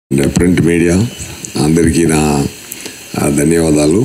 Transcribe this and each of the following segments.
print media అందరికీ నా ఆ, ధన్యవాదాలు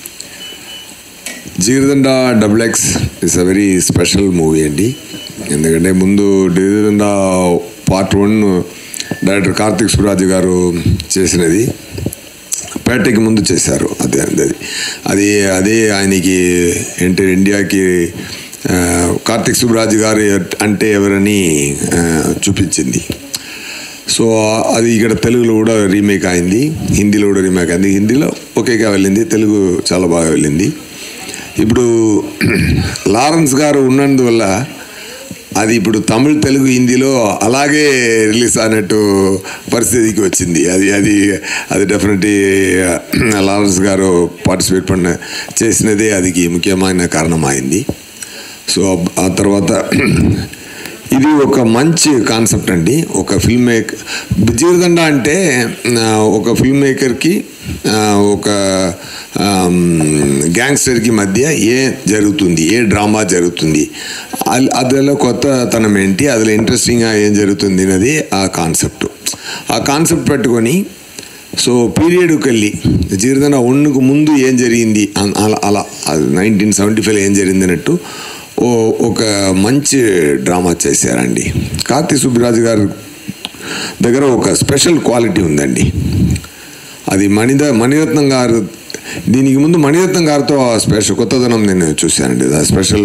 Jigarthanda double X is a very special movie అండి ఎందుకంటే ముందు Jigarthanda part one director Karthik Suraj గారు చేసినది పేటకి ముందు చేశారు అదే అది అది అదే ఆయనకి ఏంటి ఇండియాకి ఆ, కార్తిక్ సుబ్రాజ్ గారు అంటే ఎవరని ఆ, చూపించింది సో అది ఇక్కడ తెలుగులో కూడా రీమేక్ అయింది హిందీలో కూడా రీమేక్ అయింది హిందీలో ఒకేగా వెళ్ళింది తెలుగు చాలా బాగా వెళ్ళింది ఇప్పుడు లారెన్స్ గారు ఉన్నందువల్ల అది ఇప్పుడు తమిళ్ తెలుగు హిందీలో అలాగే రిలీజ్ అయినట్టు పరిస్థితికి వచ్చింది అది అది అది డెఫినెట్లీ లారెన్స్ గారు పార్టిసిపేట్ పడిన చేసినదే అది ముఖ్యమైన కారణమైంది సో ఆ తర్వాత ఇది ఒక మంచి కాన్సెప్ట్ అండి ఒక ఫిల్మ్ మేక్ జీరదండ అంటే ఆ, ఒక ఫిల్మ్ మేకర్కి ఆ, ఒక గ్యాంగ్స్టర్కి మధ్య ఏ జరుగుతుంది ఏ డ్రామా జరుగుతుంది అల్- అదిలో కొత్తతనం ఏంటి అదిలో ఇంట్రెస్టింగ్గా ఏం జరుగుతుంది అనేది ఆ కాన్సెప్ట్ ఆ కాన్సెప్ట్ పెట్టుకొని సో పీరియడ్కి వెళ్ళి జీరదన ఒన్నుకు ముందు ఏం జరిగింది అన్- అలా అలా నైన్టీన్ సెవెంటీ ఫైవ్ ఏం జరిగింది అన్నట్టు ఓ ఒక మంచి డ్రామా చేశారండి కార్తీ సుబ్బరాజు గారు దగ్గర ఒక స్పెషల్ క్వాలిటీ ఉందండి అది మణిద మణిరత్నం గారు దీనికి ముందు మణిరత్నం గారితో ఆ స్పెషల్ కొత్తదనం నేను చూశానండి ఆ స్పెషల్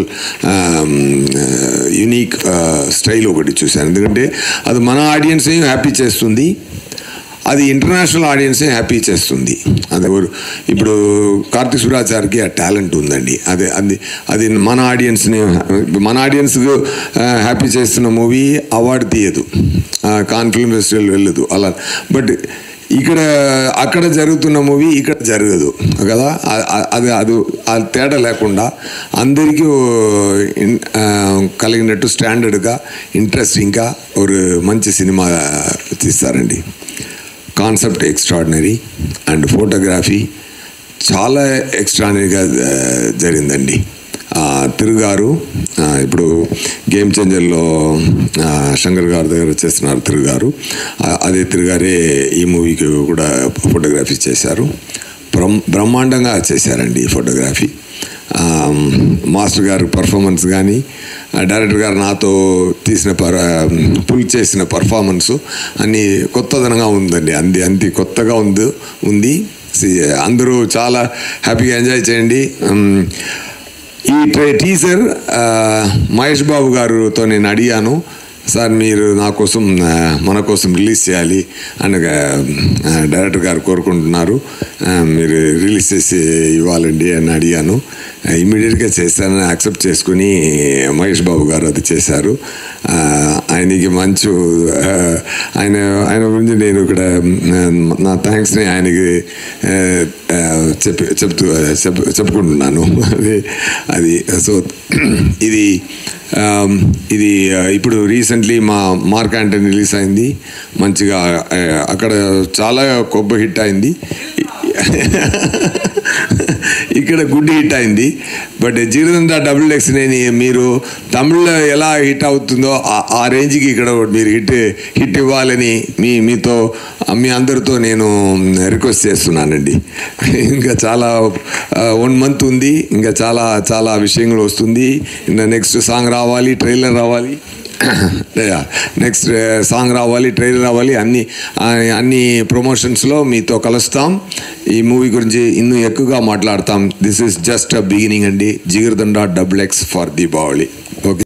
యునీక్ స్టైల్ ఒకటి చూశాను ఎందుకంటే అది మన ఆడియన్స్ని హ్యాపీ చేస్తుంది అది ఇంటర్నేషనల్ ఆడియన్స్ని హ్యాపీ చేస్తుంది అది ఎవరు ఇప్పుడు కార్తీక్ సురాచార్కి ఆ టాలెంట్ ఉందండి అదే అది అది మన ఆడియన్స్ని మన ఆడియన్స్కు హ్యాపీ చేస్తున్న మూవీ అవార్డు తీయదు కాన్ ఫిల్మ్ ఫెస్టివల్ వెళ్ళదు అలా బట్ ఇక్కడ అక్కడ జరుగుతున్న మూవీ ఇక్కడ జరగదు కదా ఆ- ఆ- అది అది ఆ తేడా లేకుండా అందరికీ ఓ ఇన్- ఆ, కలిగినట్టు స్టాండర్డ్గా ఇంట్రెస్టింగ్గా ఒక మంచి సినిమా తీస్తారండి కాన్సెప్ట్ ఎక్స్ట్రాడినరీ అండ్ ఫోటోగ్రఫీ చాలా ఎక్స్ట్రాడినరీగా ఆ, జరిగిందండి ఆ, తిరుగారు ఆ, ఇప్పుడు గేమ్ చేంజర్లో ఆ, శంకర్ గారి దగ్గర చేస్తున్నారు తిరుగారు ఆ, అదే తిరుగారే ఈ మూవీకి కూడా ఫోటోగ్రఫీ చేశారు బ్రహ్మ బ్రహ్మాండంగా చేశారండి ఈ ఫోటోగ్రఫీ ఆ, మాస్టర్ గారి పర్ఫార్మెన్స్ కానీ ఆ, డైరెక్టర్ గారు నాతో తీసిన పర్ పుల్ చేసిన పర్ఫార్మెన్స్ అన్ని కొత్తదనంగా ఉందండి అంది అంది కొత్తగా ఉంది ఉంది సి- అందరూ చాలా హ్యాపీగా ఎంజాయ్ చేయండి ఉమ్, ఈ ట్రే- టీజర్ ఆ, మహేష్ బాబు గారితో నేను అడిగాను సార్ మీరు నా కోసం ఆ, మన కోసం రిలీజ్ చేయాలి అని ఆ, డైరెక్టర్ గారు కోరుకుంటున్నారు ఆ, మీరు రిలీజ్ చేసి ఇవ్వాలండి అని అడిగాను ఇమీడియట్గా చేస్తానని యాక్సెప్ట్ చేసుకుని మహేష్ బాబు గారు అది చేశారు ఆ, ఆయనకి మంచు ఆ, ఆయన ఆయన గురించి నేను ఇక్కడ ఆ, నా థ్యాంక్స్ని ఆయనకి ఆ, ఆ, చెప్పి చెప్తూ చెప్ చెప్పుకుంటున్నాను అది అది సో ఇది ఆ, ఇది ఆ, ఇప్పుడు రీసెంట్లీ మా మార్క్ యాంటనీ రిలీజ్ అయింది మంచిగా ఆ, అక్కడ చాలా గొప్ప హిట్ అయింది ఇక్కడ గుడ్ హిట్ అయింది బట్ జీరదండ డబుల్ ఎక్స్ నేను మీరు తమిళ్లో ఎలా హిట్ అవుతుందో ఆ- ఆ రేంజ్కి ఇక్కడ మీరు హిట్ హిట్ ఇవ్వాలని మీ మీతో మీ అందరితో నేను రిక్వెస్ట్ చేస్తున్నానండి ఇంకా చాలా వన్ మంత్ ఉంది ఇంకా చాలా చాలా విషయങ്ങൾ వస్తుంది ఇంకా నెక్స్ట్ సాంగ్ రావాలి ట్రైలర్ రావాలి నెక్స్ట్ సాంగ్ రావాలి ట్రైలర్ రావాలి అన్ని ఆ, అన్ని ప్రమోషన్స్లో మీతో కలుస్తాం ఈ మూవీ గురించి ಇನ್ನೂ ఎక్కువగా మాట్లాడతాం this is just a beginning అండి Jigarthanda double X for Deepavali